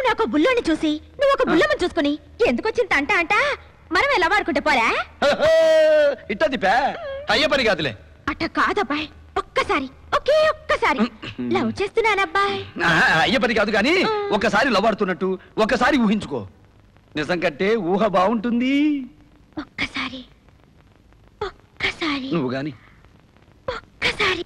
నాకు బుల్లోని చూసి నువ్వు ఒక బుల్లమ్మని చూసుకుని ఎందుకు వచ్చింది అంట అంట మనం ఎలా వాడుకుంటే పోరా ఇట్టా తిప్పా అయ్యే పని కాదులే అట్ట కాదబ్బాయ్ ఒక్కసారి ఒకే ఒక్కసారి లవ్ చేస్తున్నానబ్బాయ్ ఆహా, అయ్యే పని కాదు కానీ ఒక్కసారి లవాడుతున్నట్టు ఒక్కసారి ఊహించుకో నిజం కంటే ఊహ బాగుంటుంది ఒక్కసారి ఒక్కసారి నువ్వు గాని ఒక్కసారి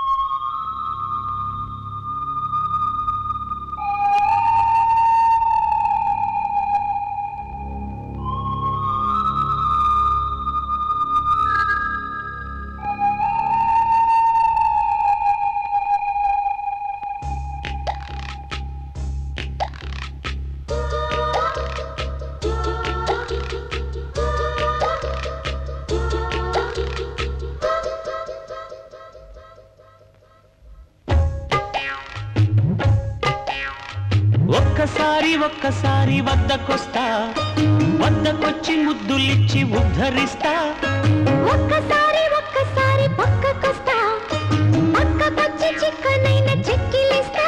ఒక్కసారి ఒక్కసారి వద్దకొస్తా వద్దకొచ్చి ముద్దులిచ్చి ఉద్ధరిస్తా ఒక్కసారి ఒక్కసారి పక్కకొస్తా పక్కకొచ్చి చిక్కనైన చెక్కిలిస్తా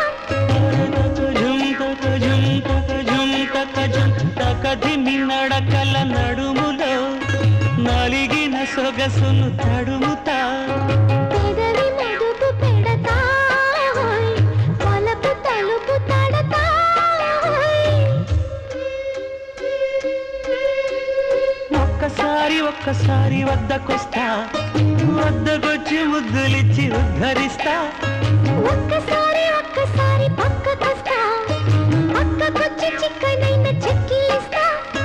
కదిమి నడకల నడుములో నలిగిన సొగసును తడుముతా పెదవి మదుపు పెడతా హోయ్, వలపు తలుపు తడతా హోయ్. ఒక్కసారి ఒక్కసారి వద్దకొస్తా వద్దకొచ్చి ముద్దులిచ్చి ఉద్ధరిస్తా ఒక్కసారి ఒక్కసారి పక్కకొస్తా పక్కకొచ్చి చిక్కనైన చెక్కిలిస్తా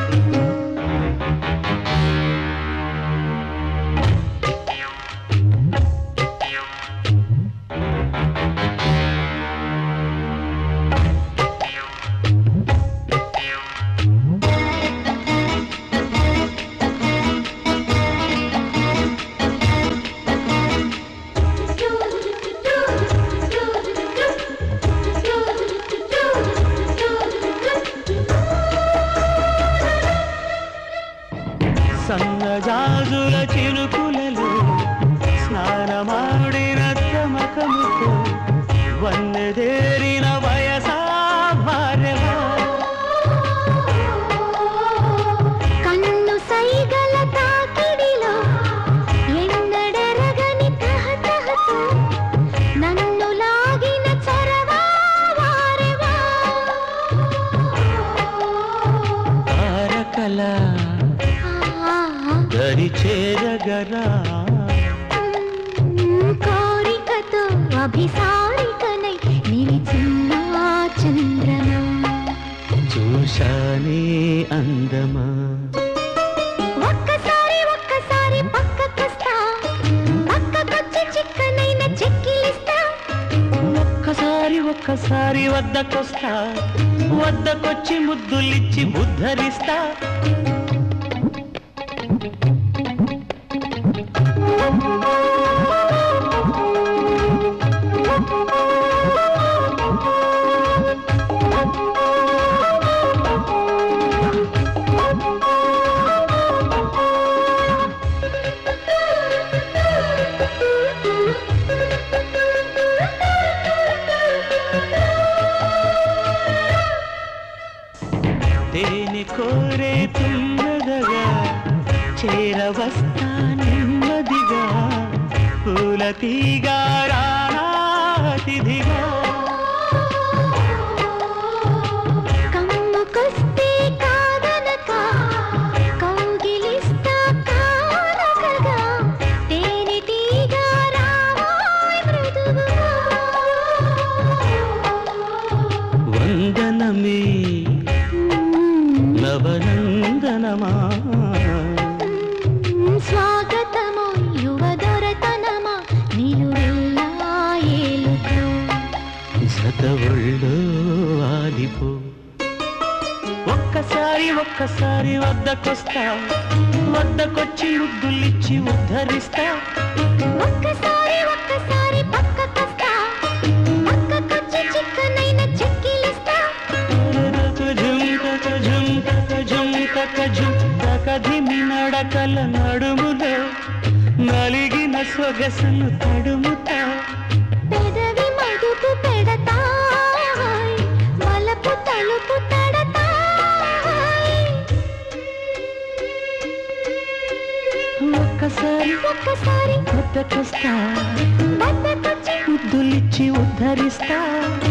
సన్నజాజుల చినుకులలో స్నానమాడిన తమకముతో వన్నెదేరిన వయసా భార్యవా కన్ను సైగల తాకిడిలో ఎండడెరగని తహతహతో నన్ను లాగిన చొరవా వారెవా తారకల దరి చేరగరా కోరికతో అభిసారికనై నిలిచిన చంద్రనా చూశానే అందమా ఒక్కసారి ఒక్కసారి పక్కకొస్తా పక్కకొచ్చి చిక్కనైన చెక్కిలిస్తా ఒక్కసారి ఒక్కసారి వద్దకొస్తా వద్దకొచ్చి ముద్దులిచ్చి ఉద్ధరిస్తా తేనె కోరే తుమ్మదగా చేరవస్తా నెమ్మదిగా పూల తీగా రాతిథిగా కమ్ముకొస్తే కాదనక కౌగిలిస్తా కానకగా తేనెటీగా రావాయ్ మృదువుగా వందనమే నవనందనమా స్వాగతము యువదొరతనమా నిలువెల్లా ఏలుకో జతవుళ్ళు ఆలిపో ఒక్కసారి ఒక్కసారి వద్దకొస్తా వద్దకొచ్చి ముద్దులిచ్చి ఉద్ధరిస్తా ఒక్కసారి ఒక్కసారి పక్కకొస్తా పక్కకొచ్చి చిక్కనైన చెక్కిలిస్తా కదిమి నడకల నడుములో నలిగిన సొగసును తడుముతా పెదవి మదుపు పెడతా వలపు తలుపు తడతా ఒక్కసారి ఒక్కసారి వద్దకొస్తా వద్దకొచ్చి ముద్దులిచ్చి ఉద్ధరిస్తా